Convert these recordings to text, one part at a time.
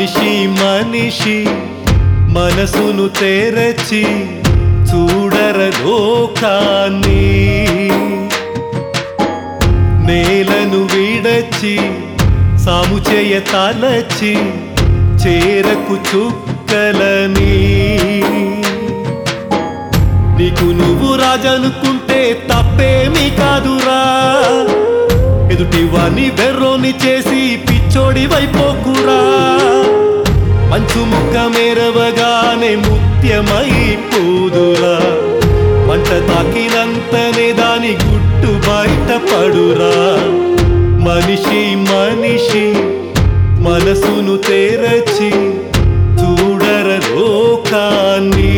మనిషి మనిషి మనసును తెరచి చూడర లోకాన్ని నేలను విడచి సాము చేయ తలచి చేరకు చుక్కలని నీకు నువ్వు రాజనుకుంటే తప్పేమీ కాదురా ఎదుటి వాణ్ణి బెర్రోని చేసి పిచ్చోడి వైపోకురా మంచు ముక్క మెరవగానే ముత్యమై పోదురా మంట తాకినంతనే దాని గుట్టు బయట పడురా మనిషి మనిషి మనసును తెరచి చూడర లోకాన్ని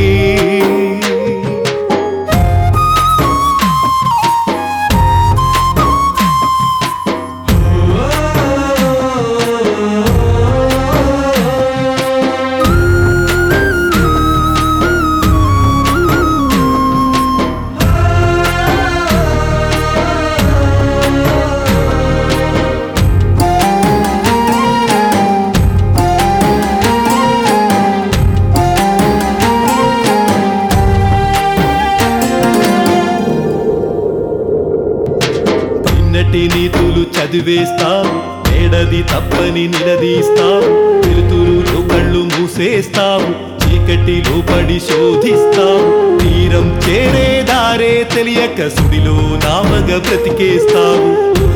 నిన్నటి నీతులు చదివేస్తావు ఏడది తప్పని నిలదీస్తావు వెలుతురులో కళ్ళు మూసేస్తావు చీకటిలో పడి శోధిస్తావు తీరం చేరే దారే తెలియక సుడిలో నామగ బ్రతికేస్తావు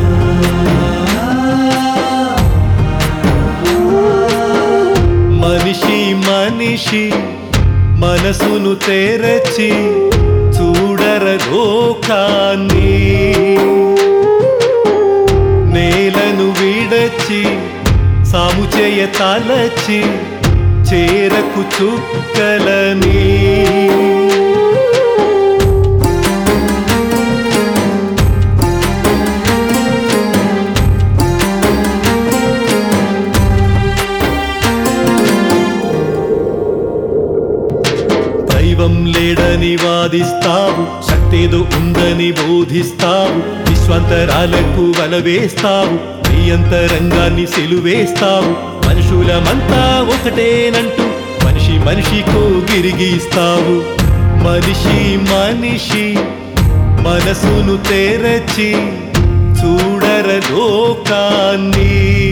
మనిషి మనిషి మనసును తెరచి చూడర లోకాన్ని నేలను విడచి సాము చేయ తలచి చేరకు చుక్కలని దైవం లేడని వాదిస్తావు శక్తేదో ఉందని బోధిస్తావు విశ్వంతరాలకు వలవేస్తావు నీ అంతరంగాన్ని సెలువేస్తావు మనుషులమంతా ఒకటేనంటూ మనిషి మనిషికో గిరిగిస్తావు మనిషి మనిషి మనసును తెరచి చూడర లోకాన్ని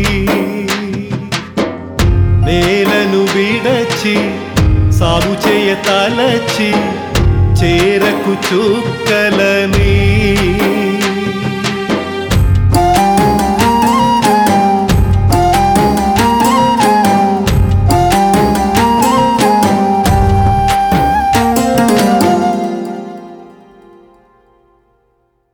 నేలను విడచి సాగు చేయ తలచి చేరకు చుక్కలని